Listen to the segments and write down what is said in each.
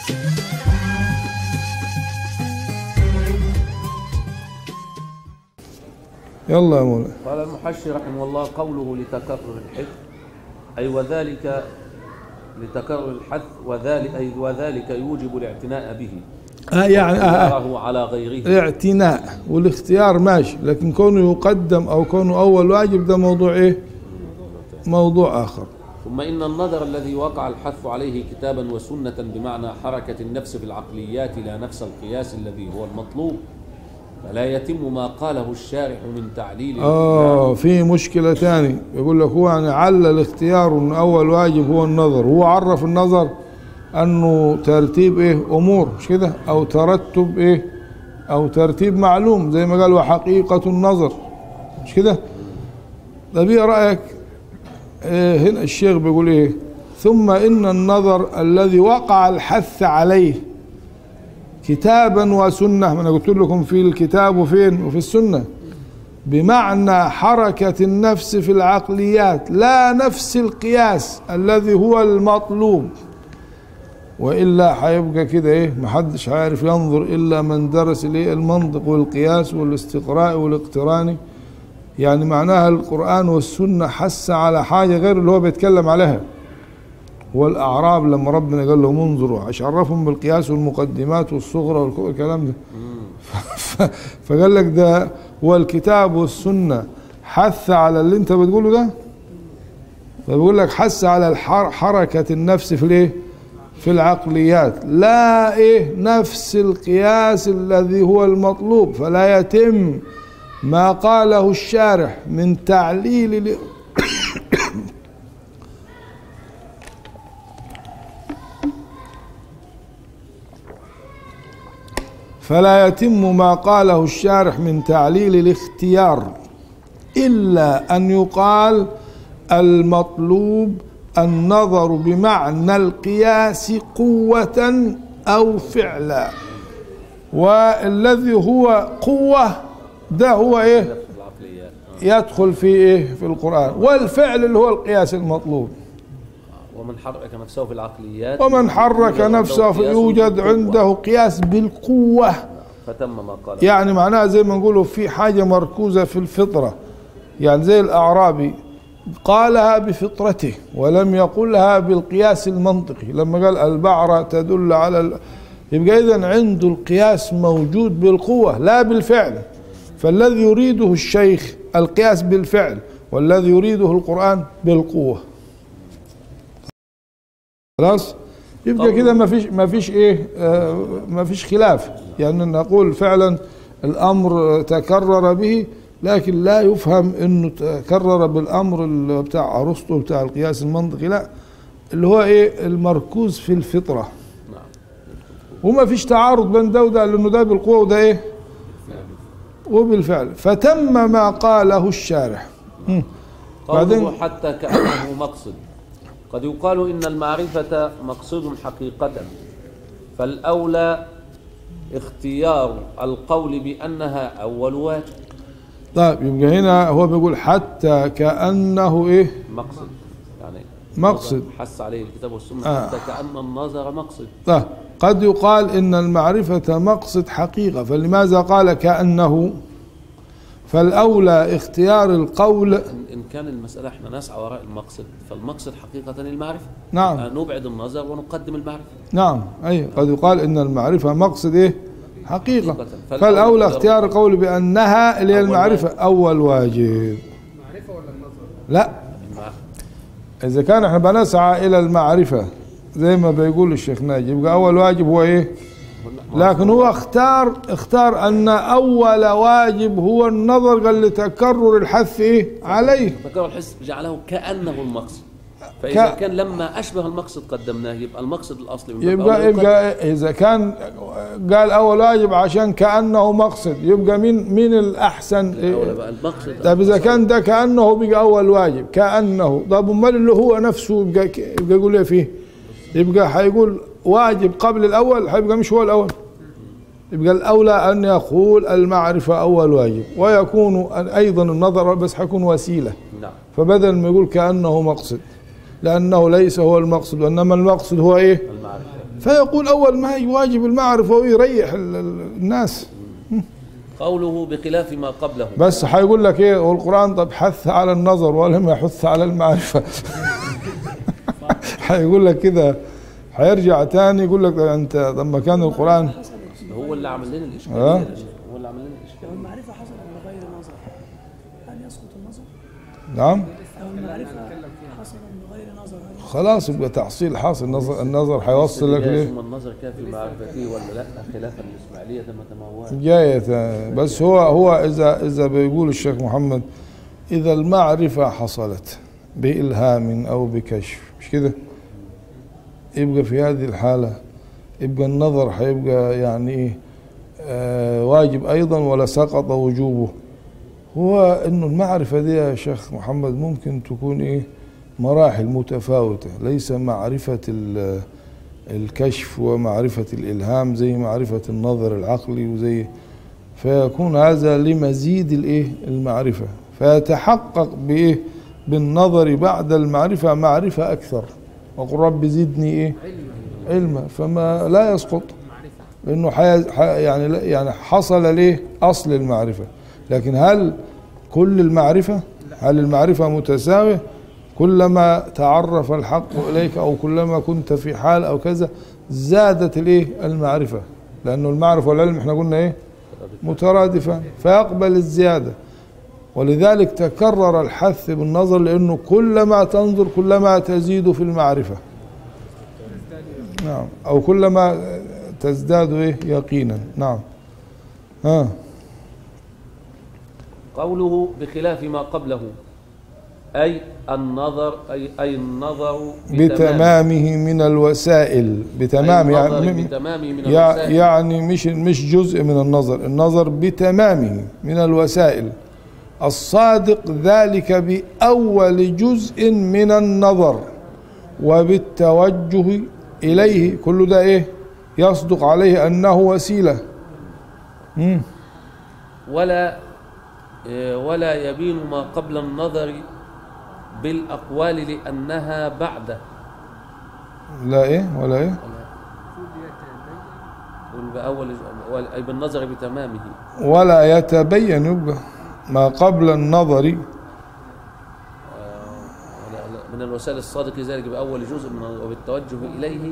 يلا يا مولانا قال المحشي رحمه الله قوله لتكرر الحث أي وذلك لتكرر الحث وذلك أي وذلك يوجب الاعتناء به آه يعني آه آه واختياره على غيره الاعتناء والاختيار ماشي لكن كونه يقدم او كونه اول واجب ده موضوع ايه موضوع اخر ثم إن النظر الذي وقع الحث عليه كتابا وسنة بمعنى حركة النفس في العقليات لا نفس القياس الذي هو المطلوب فلا يتم ما قاله الشارح من تعليل اه في مشكلة تاني يقول لك هو يعني علل اختيار ان اول واجب هو النظر هو عرف النظر انه ترتيب ايه امور مش كده او ترتب ايه او ترتيب معلوم زي ما قال وحقيقة النظر مش كده طب ايه رأيك إيه هنا الشيخ بيقول ايه ثم ان النظر الذي وقع الحث عليه كتابا وسنة ما انا قلت لكم في الكتاب وفين وفي السنة بمعنى حركة النفس في العقليات لا نفس القياس الذي هو المطلوب والا هيبقى كده ايه محدش عارف ينظر الا من درس الايه المنطق والقياس والاستقراء والاقتران يعني معناها القران والسنه حس على حاجه غير اللي هو بيتكلم عليها والاعراب لما ربنا قال لهم انظروا عرفهم بالقياس والمقدمات والصغرى والكلام ده ف- فقال لك ده هو الكتاب والسنه حث على اللي انت بتقوله ده فبيقول لك حث على الحر حركه النفس في الايه في العقليات لا ايه نفس القياس الذي هو المطلوب فلا يتم ما قاله الشارح من تعليل ل- فلا يتم ما قاله الشارح من تعليل الاختيار إلا أن يقال المطلوب النظر بمعنى القياس قوة أو فعلا والذي هو قوة ده هو إيه العقليات يدخل في إيه في القرآن والفعل اللي هو القياس المطلوب ومن حرك نفسه في العقليات ومن حرك يوجد عنده نفسه قياس يوجد بالقوة. عنده قياس بالقوة فتم ما قال يعني معناها زي ما نقوله في حاجة مركوزة في الفطرة يعني زي الأعرابي قالها بفطرته ولم يقلها بالقياس المنطقي لما قال البعرة تدل على ال... يبقى إذا عنده القياس موجود بالقوة لا بالفعل فالذي يريده الشيخ القياس بالفعل والذي يريده القرآن بالقوة خلاص يبقى كده ما فيش ما فيش ايه آه ما فيش خلاف يعني نقول فعلا الامر تكرر به لكن لا يفهم انه تكرر بالامر اللي بتاع ارسطو بتاع القياس المنطقي لا اللي هو ايه المركوز في الفطره نعم وما فيش تعارض بين ده وده لانه ده بالقوه وده ايه وبالفعل فتم ما قاله الشارح مم. قوله بعدين- حتى كأنه مقصد قد يقال إن المعرفة مقصود حقيقة فالأولى اختيار القول بأنها أول واجب طيب يبقى هنا هو بيقول حتى كانه ايه مقصد يعني مقصد. حس عليه الكتاب والسنة آه. حتى كأن النظر مقصد طيب قد يقال ان المعرفة مقصد حقيقة فلماذا قال كأنه فالأولى اختيار القول إن إن كان المسألة إحنا نسعى وراء المقصد فالمقصد حقيقة المعرفة نعم آه، نبعد النظر ونقدم المعرفة نعم أي قد يقال ان المعرفة مقصد ايه حقيقة حقيقة. فالأولى اختيار القول بأنها اللي هي أول المعرفة أول واجب لا المع- إذا كان احنا بنسعى إلى المعرفة زي ما بيقول الشيخ ناجي يبقى أول واجب هو إيه؟ لكن هو اختار اختار ان اول واجب هو النظر قال لتكرر الحث ايه عليه تكرر الحس جعله كأنه المقصد فإذا ك- كان لما أشبه المقصد قدمناه يبقى المقصد الأصلي من باب يبقى أولى يقدم. يبقى اذا كان قال اول واجب عشان كانه مقصد يبقى مين مين الاحسن الأولى إيه؟ بقى المقصد طب اذا كان ده كانه بقى اول واجب كانه طب امال اللي هو نفسه يبقى ك- يبقى يقول ايه فيه يبقى هيقول واجب قبل الاول هيبقى مش هو الاول يبقى الاولى ان يقول المعرفه اول واجب ويكون ايضا النظر بس حيكون وسيله نعم فبدل ما يقول كانه مقصد لانه ليس هو المقصد وانما المقصد هو ايه المعرفة فيقول اول ما يجي واجب المعرفه ويريح ال- ال- الناس قوله بخلاف ما قبله بس حيقول لك ايه والقران طب حث على النظر ولم يحث على المعرفه حيقول لك كده حيرجع تاني يقول لك ده انت لما كان القران هو اللي عمل لنا آه. الاشكاليه ده. هو اللي عمل لنا الاشكاليه لو المعرفة حصلت بغير نظر هل يسقط النظر؟ نعم لو المعرفة حصلت بغير نظر هل يسقط خلاص يبقى تحصيل حاصل النظر النظر حيوصل لك ليه ثم النظر كافي معرفته ولا لا خلافا للاسماعيليه ده ما تموال جاية بس هو هو إذا إذا بيقول الشيخ محمد إذا المعرفة حصلت بإلهام أو بكشف مش كده يبقى في هذه الحالة يبقى النظر هيبقى يعني إيه آه واجب أيضا ولا سقط وجوبه هو إنه المعرفة دي يا شيخ محمد ممكن تكون إيه مراحل متفاوتة ليس معرفة ال- الكشف ومعرفة الإلهام زي معرفة النظر العقلي وزي فيكون هذا لمزيد الايه المعرفة فيتحقق بايه بالنظر بعد المعرفة معرفة أكثر وقل رب زدني ايه علما فما لا يسقط لأنه حي... ح- يعني لا- يعني حصل ليه أصل المعرفة لكن هل كل المعرفة هل المعرفة متساوية كلما تعرف الحق إليك أو كلما كنت في حال أو كذا زادت الايه المعرفة لأنه المعرفة والعلم احنا قلنا ايه مترادفة فيقبل الزيادة ولذلك تكرر الحث بالنظر لأنه كلما تنظر كلما تزيد في المعرفة نعم أو كلما تزداد إيه يقينا نعم ها قوله بخلاف ما قبله أي النظر أي, أي النظر بتمامه من الوسائل بتمام أي النظر يعني بتمامه من يع- الوسائل يعني مش مش جزء من النظر النظر بتمامه من الوسائل الصادق ذلك بأول جزء من النظر وبالتوجه إليه كل ده إيه يصدق عليه أنه وسيلة مم. ولا آه، ولا يبين ما قبل النظر بالأقوال لأنها بعده لا إيه ولا إيه قل بأول ولا- أي بالنظر بتمامه ولا يتبين يبقى ما قبل النظر ولا- لا، من الوسائل الصادق ذلك بأول جزء من وبالتوجه إليه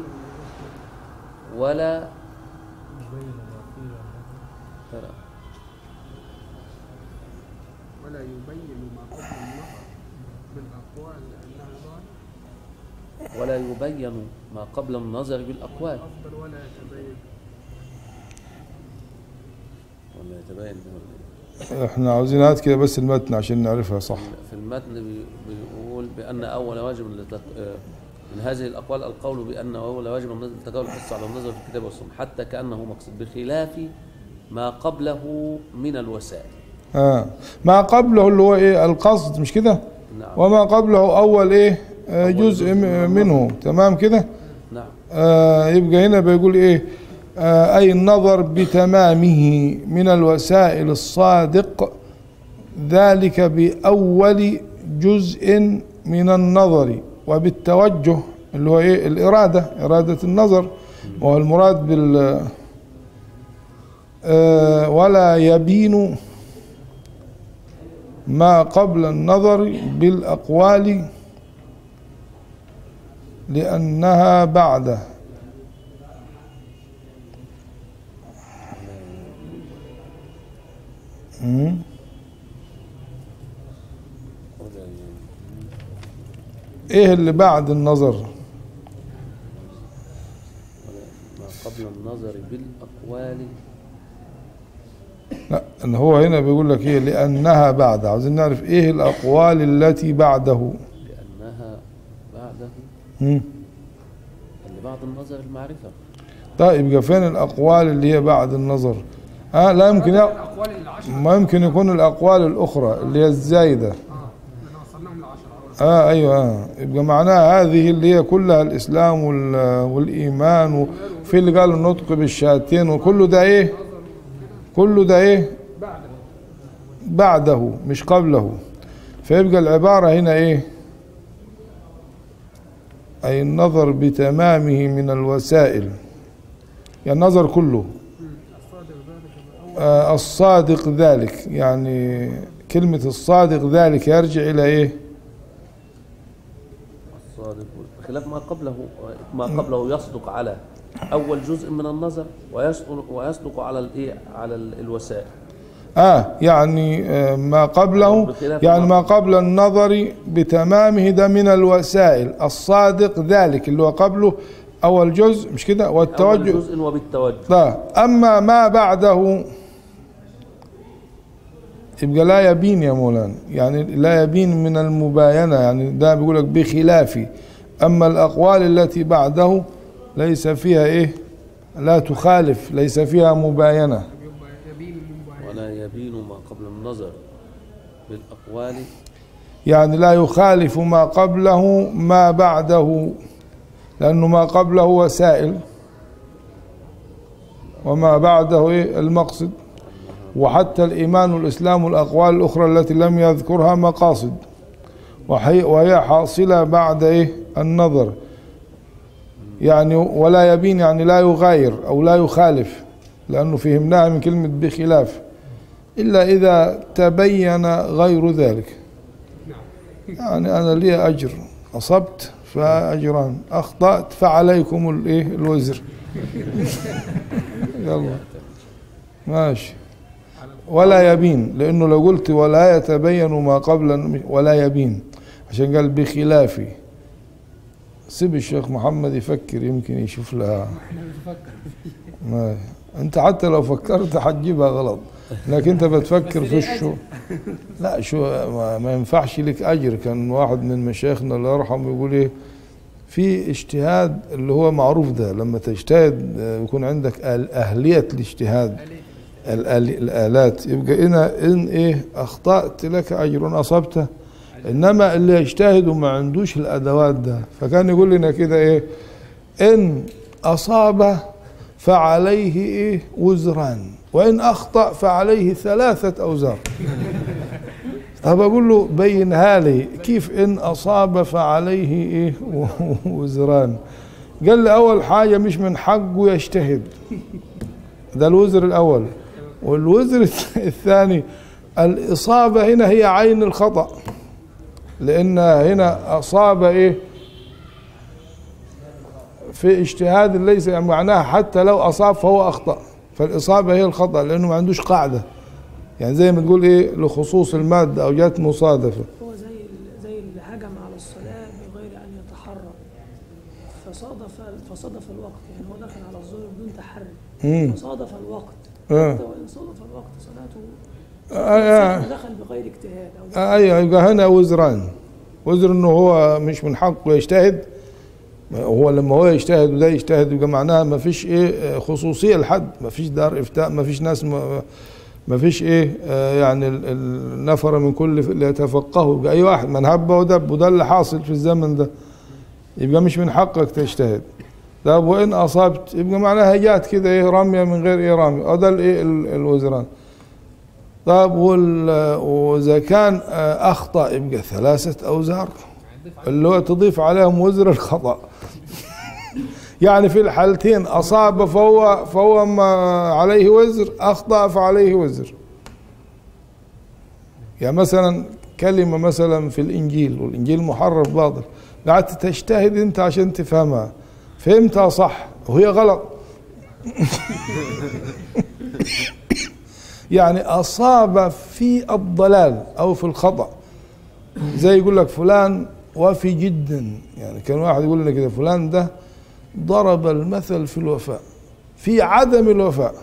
ولا ترى ولا يبين ما قبل النظر بالأقوال لأنها ظاهر ولا يبين ما قبل النظر بالأقوال أفضل ولا يتبين ولا يتبين احنا عاوزين هات كده بس المتن عشان نعرفها صح في المتن بي- بيقول بأن أول واجب لتق... آه، من هذه الأقوال القول بأن أول واجب من التجاوز الحث على النظر في الكتاب والسنة حتى كأنه مقصود بخلاف ما قبله من الوسائل آه. ما قبله اللي هو ايه القصد مش كده نعم وما قبله اول ايه آه، أول جزء جزء من م- منه تمام كده نعم آه يبقى هنا بيقول ايه آه اي النظر بتمامه من الوسائل الصادق ذلك باول جزء من النظر وبالتوجه اللي هو ايه الاراده اراده النظر وهو المراد بال آه ولا يبين ما قبل النظر بالاقوال لأنها بعده مم. ولا ي- ايه اللي بعد النظر ما قبل النظر بالأقوال لا ان هو هنا بيقول لك ايه لانها بعد عاوزين نعرف ايه الاقوال التي بعده لأنها بعده مم. اللي بعد النظر المعرفة طيب يبقى فين الاقوال اللي هي بعد النظر ها لا يمكن ي... الأقوال العشر ما يمكن يكون الاقوال الاخرى اللي هي الزايده اه احنا وصلناهم العشرة اه ايوه آه. يبقى معناها هذه اللي هي كلها الاسلام وال- والايمان وفي اللي قالوا النطق بالشهادتين وكله ده ايه كله ده ايه بعد بعده مش قبله فيبقى العبارة هنا ايه أي النظر بتمامه من الوسائل يعني النظر كله الصادق ذلك الأول آه، الصادق ذلك يعني كلمة الصادق ذلك يرجع إلى إيه الصادق خلاف ما قبله ما قبله يصدق على اول جزء من النظر ويصدق ويصدق على الايه على ال- الوسائل آه يعني آه، ما قبله بخلاف يعني ما- ما قبل النظر بتمامه ده من الوسائل الصادق ذلك اللي هو قبله أول جزء مش كده اول والتوجه جزء وبالتوجه لا أما ما بعده يبقى لا يبين يا مولانا يعني لا يبين من المباينة يعني ده بيقول لك بخلافي أما الأقوال التي بعده ليس فيها إيه لا تخالف ليس فيها مباينة يبقى يبين المباين ولا يبين ما قبل النظر بالاقوال يعني لا يخالف ما قبله ما بعده لأنه ما قبله وسائل وما بعده إيه المقصد وحتى الإيمان والإسلام والأقوال الأخرى التي لم يذكرها مقاصد وحي وهي حاصلة بعد إيه النظر يعني ولا يبين يعني لا يغاير أو لا يخالف لأنه فهمناها من كلمة بخلاف إلا إذا تبين غير ذلك يعني أنا لي أجر أصبت فأجران أخطأت فعليكم الإيه الوزر يلا ماشي ولا يبين لأنه لو قلت ولا يتبين ما قبل ولا يبين عشان قال بخلافي سيب الشيخ محمد يفكر يمكن يشوف لها احنا بنفكر ما انت حتى لو فكرت حتجيبها غلط لكن انت بتفكر في الشو لا شو ما, ما ينفعش لك اجر كان واحد من مشايخنا الله يرحمه يقول ايه في اجتهاد اللي هو معروف ده لما تجتهد آه، يكون عندك آل- اهليه الاجتهاد الآل- الالات يبقى هنا ان ايه اخطات لك اجر اصبته انما اللي يجتهد وما عندوش الادوات ده فكان يقول لنا كده ايه ان اصاب فعليه ايه وزران وان اخطا فعليه ثلاثه اوزار طب اقول له بينها لي كيف ان اصاب فعليه ايه وزران قال لي اول حاجه مش من حقه يجتهد ده الوزر الاول والوزر الثاني الاصابه هنا هي عين الخطا لان هنا اصاب ايه في اجتهاد ليس يعني معناها حتى لو اصاب فهو اخطا فالاصابه هي الخطا لانه ما عندوش قاعده يعني زي ما تقول ايه لخصوص الماده او جات مصادفه هو زي ال- زي اللي هجم على الصلاة بغير أن يتحرك فصادف فصادف الوقت يعني هو دخل على الظهر بدون تحرك امم فصادف الوقت آه. حتى وإن صادف الوقت صلاته آه. صح دخل بغير اجتهاد أو دخل ايوه يبقى هنا وزران وزر انه هو مش من حقه يجتهد هو لما هو يجتهد وده يجتهد يبقى معناها ما فيش ايه خصوصيه لحد ما فيش دار افتاء ما فيش ناس ما ما فيش ايه آه، يعني ال- النفر من كل اللي يتفقهوا يبقى اي واحد من هب ودب وده اللي حاصل في الزمن ده يبقى مش من حقك تجتهد طب وان اصبت يبقى معناها جات كده ايه رميه من غير ايه رميه او ده الايه ال- الوزران طيب وال- واذا كان آه، اخطا يبقى ثلاثه اوزار اللي هو تضيف عليهم وزر الخطا يعني في الحالتين اصاب فهو فهو ما عليه وزر اخطا فعليه وزر يعني مثلا كلمه مثلا في الانجيل والانجيل محرف باطل قعدت تجتهد انت عشان تفهمها فهمتها صح وهي غلط يعني اصاب في الضلال او في الخطا زي يقول لك فلان وفي جدا يعني كان واحد يقول لنا كده فلان ده ضرب المثل في الوفاء في عدم الوفاء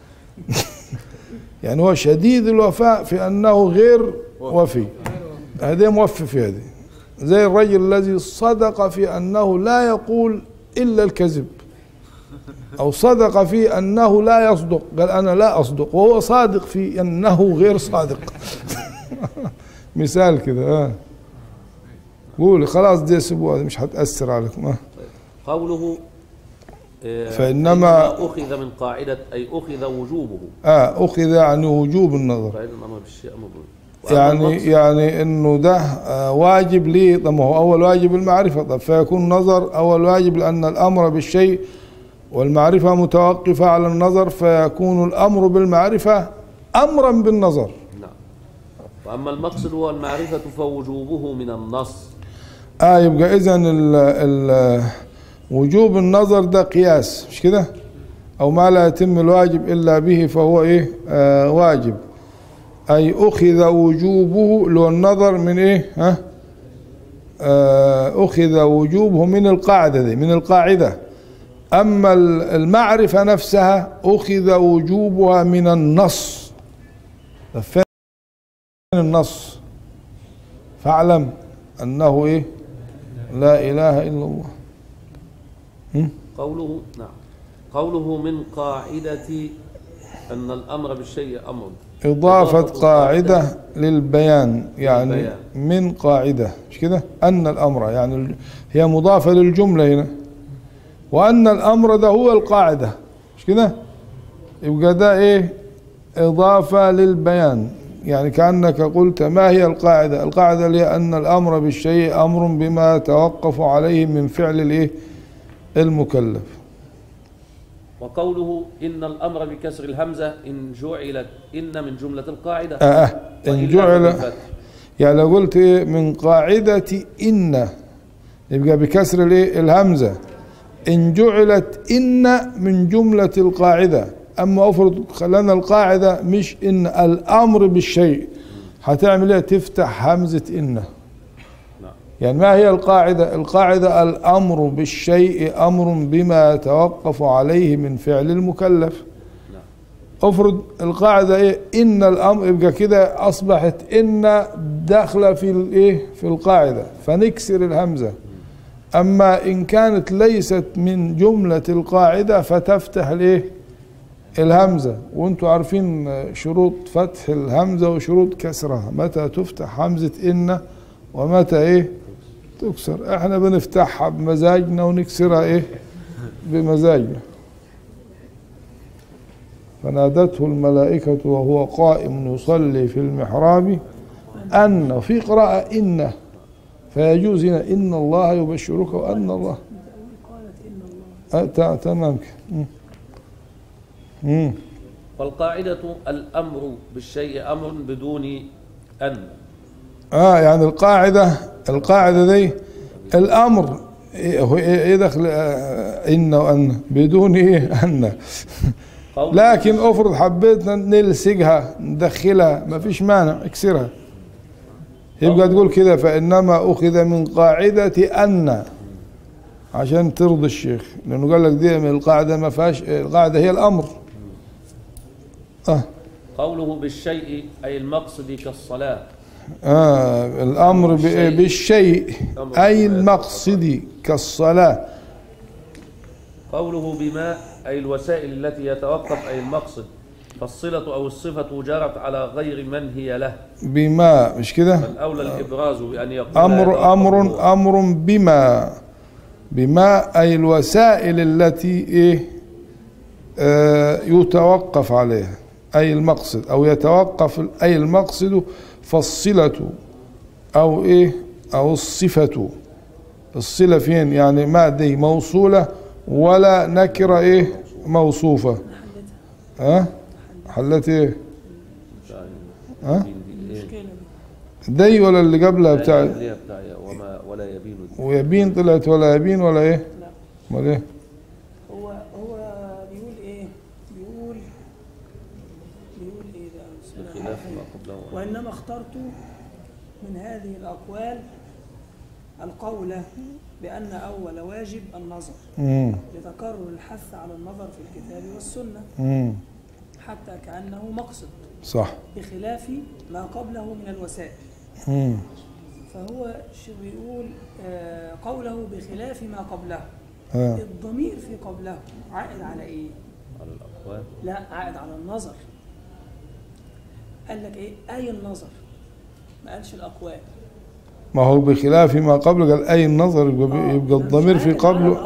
يعني هو شديد الوفاء في انه غير وفي هذه موفي في هذه زي الرجل الذي صدق في انه لا يقول الا الكذب او صدق في انه لا يصدق قال انا لا اصدق وهو صادق في انه غير صادق مثال كده اه قولي خلاص دي سيبوها مش هتاثر عليكم آه. قوله آه، فإنما- إنما أخذ من قاعدة أي أخذ وجوبه اه اخذ عن وجوب النظر قاعدة الأمر بالشيء أمر وأما يعني المقصد- يعني انه ده آه، واجب ليه طب ما هو اول واجب المعرفه طب فيكون نظر اول واجب لان الامر بالشيء والمعرفه متوقفه على النظر فيكون الامر بالمعرفه امرا بالنظر نعم وأما المقصد هو المعرفة فوجوبه من النص اه يبقى اذا ال- ال- وجوب النظر ده قياس مش كده او ما لا يتم الواجب الا به فهو ايه آه واجب اي اخذ وجوبه لو النظر من ايه ها آه اخذ وجوبه من القاعده دي من القاعده اما ال- المعرفه نفسها اخذ وجوبها من النص طب فين النص فاعلم انه ايه لا اله الا الله قوله نعم قوله من قاعدة أن الأمر بالشيء أمر إضافة إضافة قاعدة للبيان يعني للبيان. من قاعدة مش كده أن الأمر يعني ال- هي مضافة للجملة هنا وأن الأمر ده هو القاعدة مش كده يبقى ده إيه إضافة للبيان يعني كأنك قلت ما هي القاعدة القاعدة اللي هي أن الأمر بالشيء أمر بما توقف عليه من فعل الإيه المكلف وقوله إن الأمر بكسر الهمزة إن جعلت إن من جملة القاعدة آه آه إن وإلا جعل فبالفتح. يعني لو قلت ايه من قاعدة إن يبقى بكسر الايه الهمزة إن جعلت إن من جملة القاعدة أما أفرض خلينا القاعدة مش إن الأمر بالشيء هتعمل ايه تفتح همزة إن نعم يعني ما هي القاعدة القاعدة الأمر بالشيء أمر بما يتوقف عليه من فعل المكلف نعم افرض القاعده ايه ان الامر يبقى كده اصبحت ان داخله في الايه في القاعده فنكسر الهمزه اما ان كانت ليست من جمله القاعده فتفتح الايه الهمزه وانتم عارفين شروط فتح الهمزه وشروط كسرها متى تفتح همزه ان ومتى ايه تكسر احنا بنفتحها بمزاجنا ونكسرها ايه بمزاجنا فنادته الملائكة وهو قائم يصلي في المحراب أن في قراءة إن فيجوز هنا إن الله يبشرك وأن الله قالت إن الله أه تا- تمام كده. مم. مم. والقاعدة الأمر بالشيء أمر بدون أن اه يعني القاعدة القاعدة دي الأمر إيه هو إيه إيه دخل آه، إن وأن بدون إيه أن قول لكن افرض حبيت نلصقها ندخلها ما فيش مانع اكسرها يبقى تقول كده فانما اخذ من قاعده ان عشان ترضي الشيخ لانه قال لك دي من القاعده ما فيهاش القاعده هي الامر اه قوله بالشيء أي المقصد كالصلاة آه الامر ب- بالشيء. بالشيء أمر اي بما المقصد كالصلاه قوله بما أي الوسائل التي يتوقف أي المقصد فالصلة أو الصفة جرت على غير من هي له بما مش كده فالأولى الإبراز بأن يقول أمر يتوقف هو. أمر أمر بما بما أي الوسائل التي إيه آه يتوقف عليها أي المقصد أو يتوقف أي المقصد فالصلة أو إيه أو الصفة الصلة فين يعني ما دي موصولة ولا نكرة إيه موصوفة ها حلت إيه ها إيه؟ مشكلة دي دي ولا اللي قبلها بتاع اللي هي بتاع وما ولا يبين ويبين طلعت ولا يبين ولا ايه لا امال ايه هو هو بيقول ايه بيقول بيقول ايه بقى بسم الله بخلاف الرحمن ما الرحيم. قبله وإنما اخترت من هذه الأقوال القول بأن أول واجب النظر امم لتكرر الحث على النظر في الكتاب والسنة امم حتى كأنه مقصد صح بخلاف ما قبله من الوسائل امم فهو شو بيقول آه، قوله بخلاف ما قبله ها الضمير في قبله عائد على ايه؟ على الأقوال لا عائد على النظر قال لك ايه؟ أي النظر ما قالش الأقوال ما هو بخلاف ما قبل قال اي النظر يبقى, آه، يبقى مش الضمير في عائد على قبله الأقوال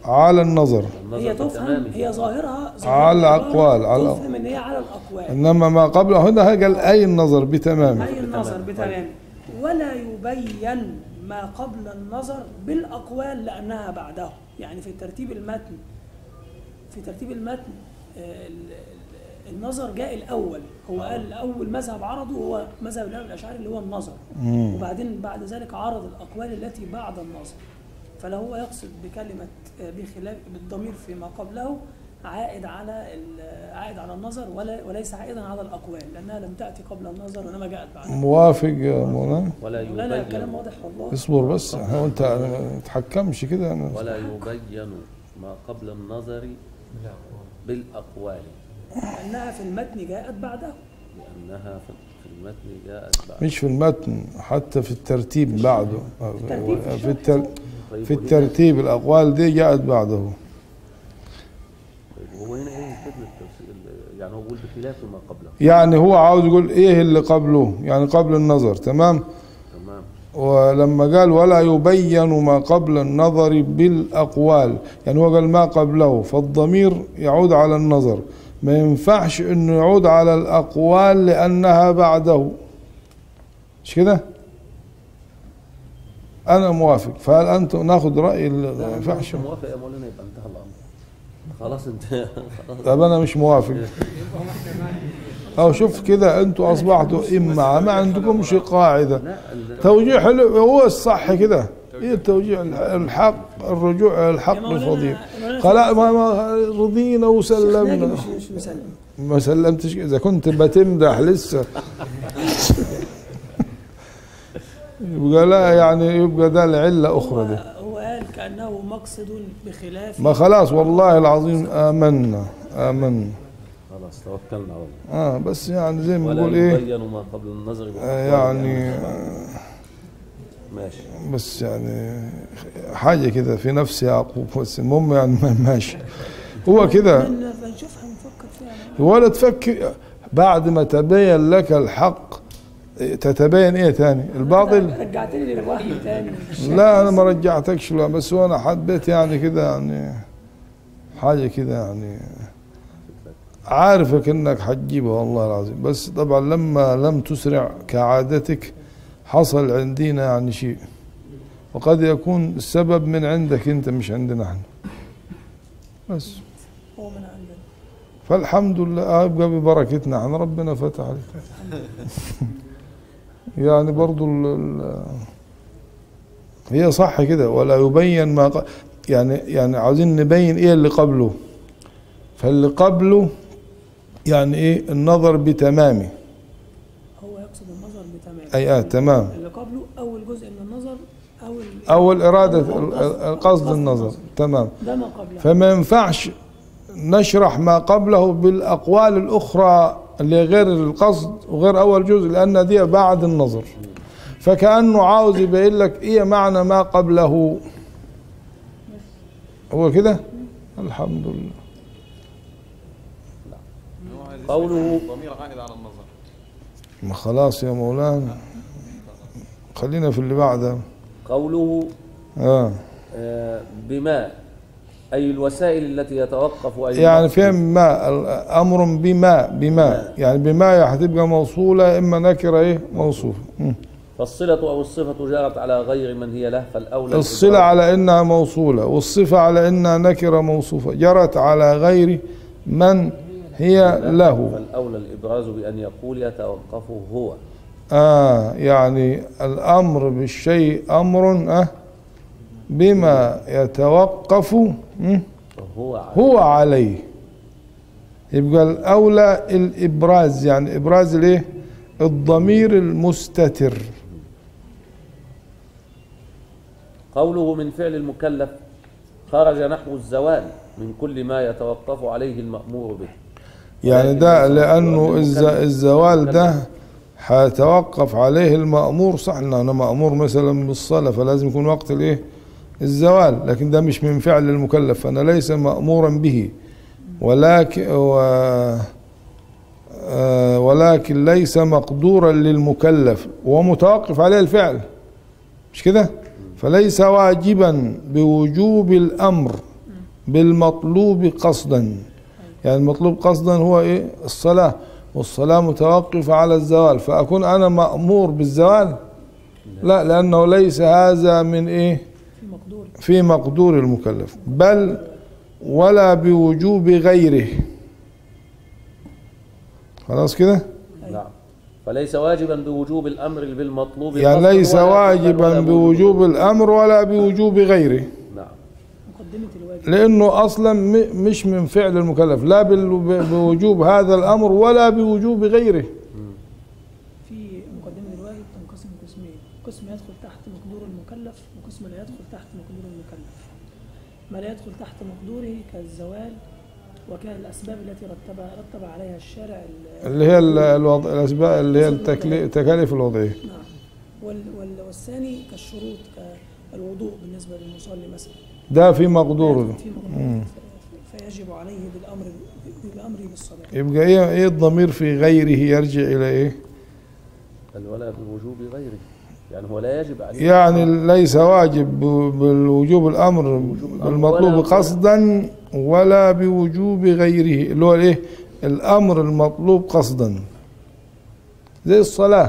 على النظر النظر هي تفهم بتمامه. هي ظاهرها ظاهر على العبارة الأقوال، على تفهم ان هي على الاقوال انما ما قبله هنا قال اي النظر بتمامه اي النظر بتمام ولا يبين ما قبل النظر بالاقوال لانها بعده يعني في ترتيب المتن في ترتيب المتن آه، ال- ال- النظر جاء الاول هو قال اول مذهب عرضه هو مذهب الامام الاشعري اللي هو النظر وبعدين بعد ذلك عرض الاقوال التي بعد النظر فلا هو يقصد بكلمه آه، بخلاف بالضمير فيما قبله عائد على ال- عائد على النظر ولا وليس عائدا على الاقوال لانها لم تاتي قبل النظر وانما جاءت بعد موافق يا مولانا ولا لا لا يبين الكلام واضح والله اصبر بس هو انت ما تتحكمش كده أنا- ولا يبين ما قبل النظر بالأقوال لانها في المتن جاءت بعده لأنها في في المتن جاءت بعد مش في المتن حتى في الترتيب بعده الترتيب في في التر... طيب في وهنا- الترتيب الاقوال دي جاءت بعده طيب وهو هنا ايه خدمة التفسير يعني هو بيقول بخلاف ما قبله يعني هو عاوز يقول ايه اللي قبله يعني قبل النظر تمام تمام ولما قال ولا يبين ما قبل النظر بالأقوال يعني هو قال ما قبله فالضمير يعود على النظر ما ينفعش انه يعود على الأقوال لأنها بعده مش كده أنا موافق فهل أنتم ناخذ رأي ال- ما ينفعش انت موافق يا مولانا يبقى انتهى الامر خلاص انت خلاص طب أنا مش موافق أو شوف كده أنتم أصبحتوا إما ما عندكمش قاعدة لا ال- توجيه حلو هو الصح كده هي التوجيه الحق الرجوع الحق يا مولانا- الفضيل مولانا خلاص ما ما رضينا ناجي وسلمنا مش مش مسلم ما سلمتش اذا كنت بتمدح لسه يبقى لا يعني يبقى ده العله اخرى ده هو هو قال كانه مقصد بخلاف ما خلاص والله العظيم امنا امنا خلاص توكلنا على الله اه بس يعني زي ما ولا نقول ايه يبين ما قبل النظر آه بالأقوال يعني لأنها آه، بعد. ماشي بس يعني حاجه كده في نفس يعقوب بس المهم يعني ما- ماشي هو كده بن- بنشوفها ونفكر فيها ولا تفكر بعد ما تبين لك الحق تتبين ايه تاني الباطل رجعتني للوحي تاني لا انا ما رجعتكش لا بس وانا حبيت يعني كده يعني حاجه كده يعني عارفك انك حتجيبها والله العظيم بس طبعا لما لم تسرع كعادتك حصل عندنا يعني شيء وقد يكون السبب من عندك انت مش عندنا احنا بس هو من عندنا فالحمد لله يبقى ببركتنا احنا ربنا فتح عليك يعني برضو ال ال هي صح كده ولا يبين ما ق- يعني يعني عاوزين نبين ايه اللي قبله فاللي قبله يعني ايه النظر بتمامه هو يقصد النظر بتمام اي اه تمام اللي قبله اول جزء من النظر او ال- اول اراده أو ال- ال- القصد النظر تمام ده ما قبله فما ينفعش نشرح ما قبله بالأقوال الأخرى اللي غير القصد وغير أول جزء لأن دي بعد النظر فكأنه عاوز يبين لك إيه معنى ما قبله هو كده الحمد لله قوله ضمير عائد على النظر ما خلاص يا مولانا خلينا في اللي بعده قوله آه. آه، بما أي الوسائل التي يتوقف أي يعني المقصود. فهم ما أمر بما بما يعني بما هتبقى موصولة إما نكرة إيه موصوفة مم. فالصلة أو الصفة جرت على غير من هي له فالأولى الصلة الإدراك. على إنها موصولة والصفة على إنها نكرة موصوفة جرت على غير من هي له فالأولى الإبراز بأن يقول يتوقف هو آه يعني الأمر بالشيء أمر آه بما يتوقف مم، هو على هو عليه يبقى الأولى الإبراز يعني إبراز ليه الضمير المستتر قوله من فعل المكلف خرج نحو الزوال من كل ما يتوقف عليه المأمور به يعني ده ولكن لأنه الز- المكلف- الزوال ده حيتوقف عليه المأمور صح إن أنا مأمور مثلا بالصلاة فلازم يكون وقت الإيه الزوال لكن ده مش من فعل المكلف فأنا ليس مأمورا به ولكن و آه، ولكن ليس مقدورا للمكلف ومتوقف عليه الفعل مش كده فليس واجبا بوجوب الأمر بالمطلوب قصدا يعني المطلوب قصدا هو ايه الصلاة والصلاة متوقفة على الزوال فأكون أنا مأمور بالزوال لا لأنه ليس هذا من ايه في مقدور في مقدور المكلف بل ولا بوجوب غيره خلاص كده نعم فليس واجبا بوجوب الامر بالمطلوب يعني قصداً ليس ولا- واجبا ولا بوجوب الامر ولا بوجوب غيره نعم مقدمة الواجب لانه اصلا م- مش من فعل المكلف لا بال- بوجوب هذا الامر ولا بوجوب غيره في مقدمة الواجب تنقسم قسمين قسم يدخل تحت مقدور المكلف وقسم لا يدخل تحت مقدور المكلف ما لا يدخل تحت مقدوره كالزوال وكالأسباب التي رتب رتب عليها الشارع ال- اللي هي ال- الوضع الاسباب اللي هي التكلي- التكاليف الوضعيه نعم وال وال والثاني كالشروط كالوضوء بالنسبة للمصلي مثلا ده في مقدوره في مقدور ف- فيجب عليه بالأمر بالأمر بالصلاة يبقى ايه ايه الضمير في غيره يرجع الى ايه بل ولا بوجوب غيره يعني هو لا يجب عليه يعني ليس واجب ب- بالوجوب الامر بالمطلوب ولا- قصدا ولا بوجوب غيره اللي هو الايه الامر المطلوب قصدا زي الصلاه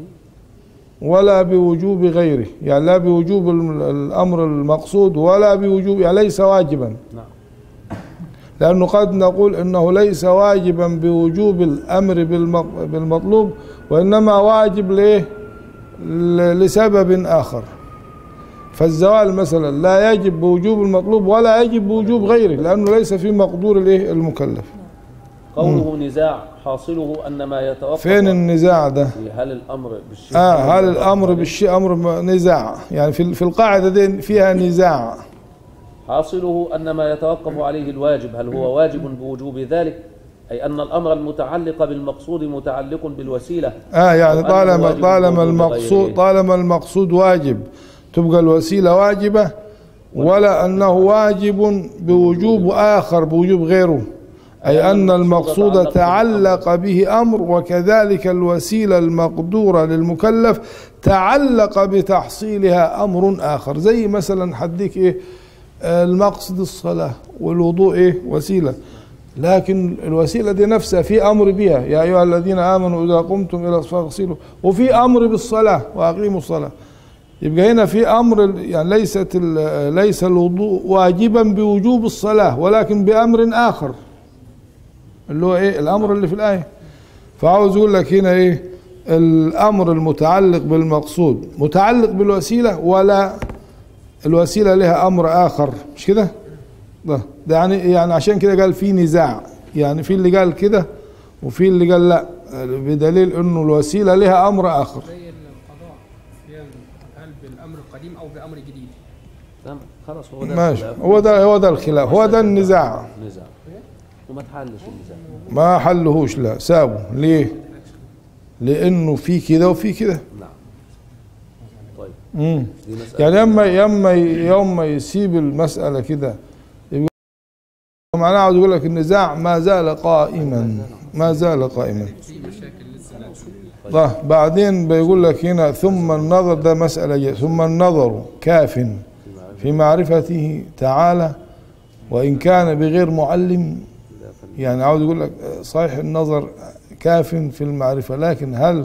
ولا بوجوب غيره يعني لا بوجوب الم- الامر المقصود ولا بوجوب يعني ليس واجبا نعم لأنه قد نقول إنه ليس واجبا بوجوب الأمر بالم- بالمطلوب وإنما واجب ليه ل- لسبب آخر فالزوال مثلا لا يجب بوجوب المطلوب ولا يجب بوجوب غيره لأنه ليس في مقدور الايه المكلف قوله نزاع حاصله ان ما يتوقف فين النزاع ده في هل الامر بالشيء آه هل الأمر بالشيء أمر م- نزاع يعني في في القاعدة دي فيها نزاع حاصله ان ما يتوقف عليه الواجب هل هو واجب بوجوب ذلك اي ان الامر المتعلق بالمقصود متعلق بالوسيله اه يعني وأنه طالما واجب طالما بوجوب المقصود غيره. طالما المقصود واجب تبقى الوسيله واجبه ولا انه واجب بوجوب اخر بوجوب غيره اي ان المقصود تعلق به امر وكذلك الوسيله المقدوره للمكلف تعلق بتحصيلها امر اخر زي مثلا حديك ايه آه، المقصد الصلاه والوضوء ايه وسيله لكن الوسيله دي نفسها في امر بها يا ايها الذين امنوا اذا قمتم الى الصلاه فاغسلوا وفي امر بالصلاه واقيموا الصلاه يبقى هنا في امر يعني ليست ال- ليس الوضوء واجبا بوجوب الصلاه ولكن بامر اخر اللي هو ايه الامر اللي في الايه فعاوز يقول لك هنا ايه الامر المتعلق بالمقصود متعلق بالوسيله ولا الوسيله لها امر اخر مش كده ده ده يعني يعني عشان كده قال في نزاع يعني في اللي قال كده وفي اللي قال لا بدليل انه الوسيله لها امر اخر زي القضاء في هل بالامر القديم او بامر جديد تمام خلاص هو ده ماشي الخلاف. هو ده هو ده الخلاف هو ده النزاع نزاع وما تحلش النزاع ما حلهوش لا سابه ليه لانه في كده وفي كده نعم طيب مم. دي مسألة يعني يما يما يوم ما يسيب المسألة كده يبقى معناه عاوز يقول لك النزاع ما زال قائما ما زال قائما في مشاكل لسه لا طيب بعدين بيقول لك هنا ثم النظر ده مسألة جاية ثم النظر كاف في معرفته تعالى وإن كان بغير معلم يعني عاوز يقول لك صحيح النظر كاف في المعرفة لكن هل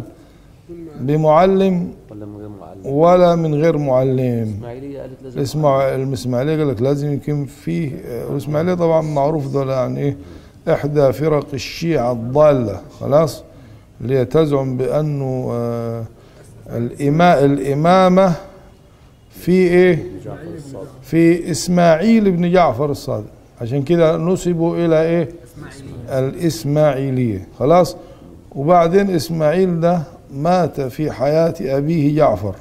بمعلم ولا من غير معلم ولا من غير معلم الاسماعيليه قالت لازم الاسمع الاسماعيليه قال لك لازم يكون فيه الاسماعيليه طبعا معروف دول يعني ايه احدى فرق الشيعه الضاله خلاص اللي هي تزعم بانه آه الإما الامامه في ايه جعفر الصادق في اسماعيل بن جعفر الصادق عشان كده نسبوا الى ايه اسماعيليه الاسماعيليه خلاص وبعدين اسماعيل ده مات في حياه ابيه جعفر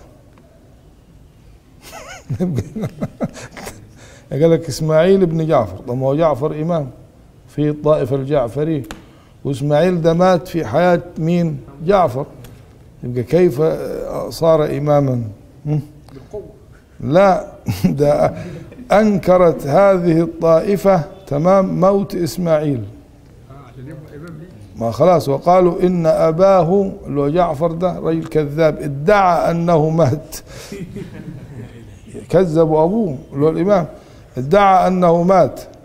قال لك اسماعيل بن جعفر طب ما هو جعفر امام في الطائفه الجعفريه واسماعيل ده مات في حياه مين جعفر يبقى كيف صار اماما هم؟ بالقوه لا ده انكرت هذه الطائفه تمام موت اسماعيل اه عشان يبقى امام ليه ما خلاص وقالوا ان اباه اللي هو جعفر ده رجل كذاب ادعى انه مات كذبوا ابوه اللي هو الامام ادعى انه مات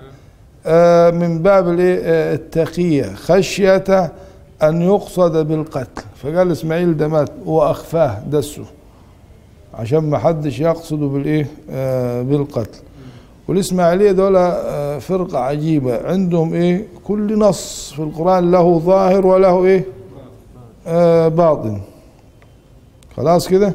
آه، من باب الايه آه، التقية خشية أن يقصد بالقتل فقال إسماعيل ده مات وأخفاه دسه عشان ما حدش يقصده بالايه آه بالقتل والاسماعيليه دول آه فرقه عجيبه عندهم ايه كل نص في القران له ظاهر وله ايه آه باطن خلاص كده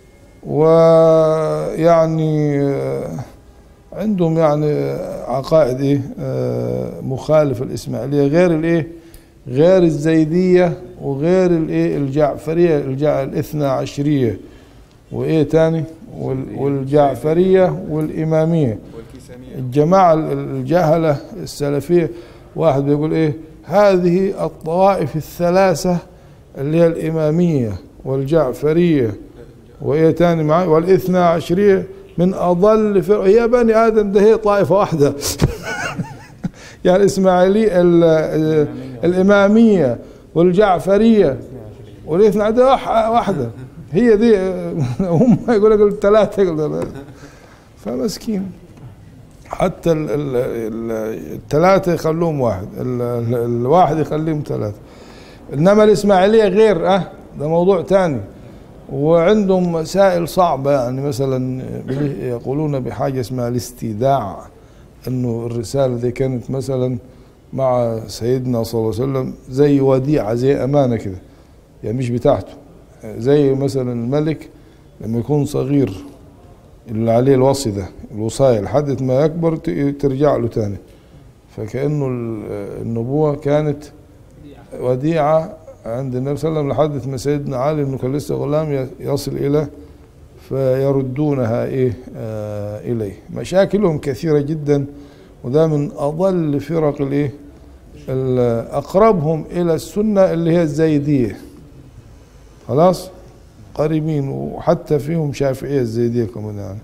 ويعني آه عندهم يعني آه، عقائد ايه آه مخالفه الاسماعيليه غير الايه غير الزيديه وغير الايه الجعفريه الجع الاثنى عشريه وايه تاني وال- والجعفريه والاماميه الجماعه ال- الجهله السلفيه واحد بيقول ايه هذه الطوائف الثلاثه اللي هي الاماميه والجعفريه وايه تاني معي والاثنى عشريه من اضل فرق يا بني ادم ده هي طائفه واحده يعني الاسماعيليه ال- الاماميه والجعفريه والاثنى عشريه واح- واحده هي دي هم يقول لك الثلاثه يقول لك فمسكين حتى ال- ال- ال- الثلاثه يخلوهم واحد ال- ال- الواحد يخليهم ثلاثه انما الاسماعيليه غير اه ده موضوع ثاني وعندهم مسائل صعبه يعني مثلا يقولون بحاجه اسمها الاستيداع انه الرساله دي كانت مثلا مع سيدنا صلى الله عليه وسلم زي وديعه زي امانه كده يعني مش بتاعته زي مثلا الملك لما يكون صغير اللي عليه الوصي ده الوصاية لحد ما يكبر ت- ترجع له تاني فكأنه ال- النبوة كانت وديعة عند النبي صلى الله عليه وسلم لحد ما سيدنا علي انه كان لسه غلام ي- يصل الى فيردونها ايه آه اليه مشاكلهم كثيرة جدا وده من اضل فرق الايه ال- اقربهم الى السنة اللي هي الزيدية خلاص قريبين وحتى فيهم شافعية الزيدية كمان يعني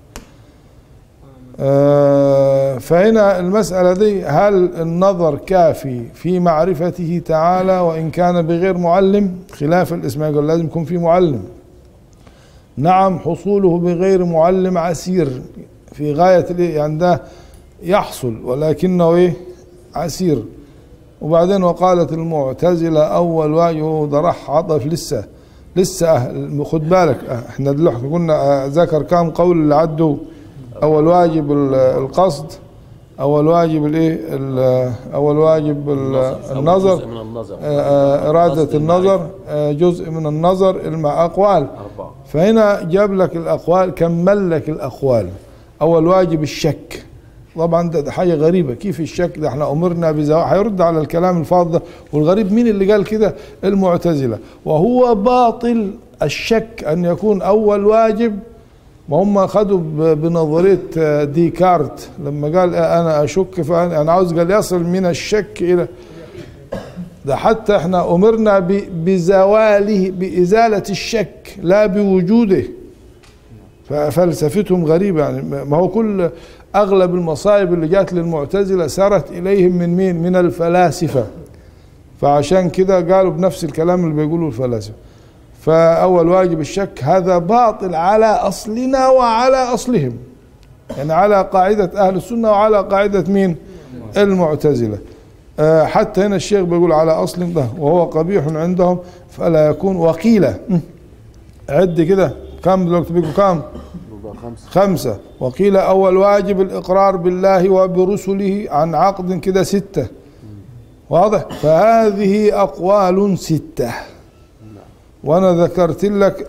آه، فهنا المسألة دي هل النظر كافي في معرفته تعالى وإن كان بغير معلم خلاف الإسماعيل يقول لازم يكون في معلم نعم حصوله بغير معلم عسير في غاية الإيه؟ يعني ده يحصل ولكنه إيه عسير وبعدين وقالت المعتزلة أول واجه ده راح عطف لسه لسه أهل خد بالك أه، احنا دلوقتي قلنا أه، ذكر كام قول اللي عدوا أول واجب ال- القصد أول واجب الإيه ال- أول واجب ال- أول النظر جزء من النظر آه، آه، إرادة قصد النظر المعرفة. آه، جزء من النظر المع أقوال أربعة فهنا جاب لك الأقوال كمل لك الأقوال أول واجب الشك طبعا ده, ده حاجة غريبة كيف الشك ده احنا أمرنا بزواج هيرد على الكلام الفاضل ده والغريب مين اللي قال كده المعتزلة وهو باطل الشك أن يكون أول واجب ما هم خدوا ب- بنظرية آه، ديكارت لما قال آه، أنا أشك فأنا أنا عاوز قال يصل من الشك إلى ده حتى احنا امرنا ب- بزواله بازاله الشك لا بوجوده ففلسفتهم غريبه يعني ما هو كل اغلب المصائب اللي جات للمعتزله سارت اليهم من مين؟ من الفلاسفه فعشان كده قالوا بنفس الكلام اللي بيقولوا الفلاسفه فاول واجب الشك هذا باطل على اصلنا وعلى اصلهم يعني على قاعده اهل السنه وعلى قاعده مين؟ المعتزله آه، حتى هنا الشيخ بيقول على اصل ده وهو قبيح عندهم فلا يكون وقيل عد كده كم دلوقتي بيقول كم خمسة وقيل أول واجب الإقرار بالله وبرسله عن عقد كده ستة واضح فهذه أقوال ستة وأنا ذكرت لك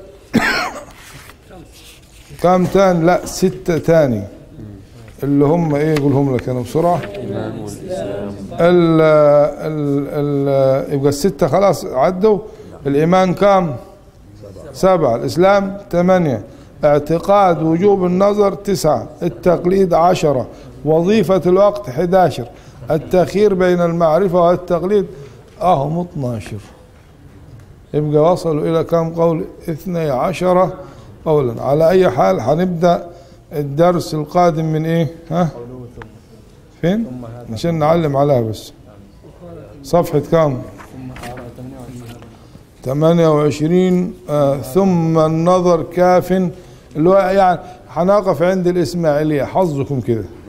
كم تاني لا ستة تاني اللي هم ايه يقولهم لك انا بسرعه الإيمان والإسلام ال ال ال يبقى الستة خلاص عدوا الإيمان كام سبعة الإسلام ثمانية اعتقاد وجوب النظر تسعة التقليد عشرة وظيفة الوقت 11 التخيير بين المعرفة والتقليد أهم 12 يبقى وصلوا إلى كم قول اثني عشرة قولا على أي حال هنبدأ الدرس القادم من إيه ها فين عشان نعلم عليها بس صفحة كام 28 آه ثم النظر كاف اللي هو يعني هنقف عند الإسماعيلية حظكم كده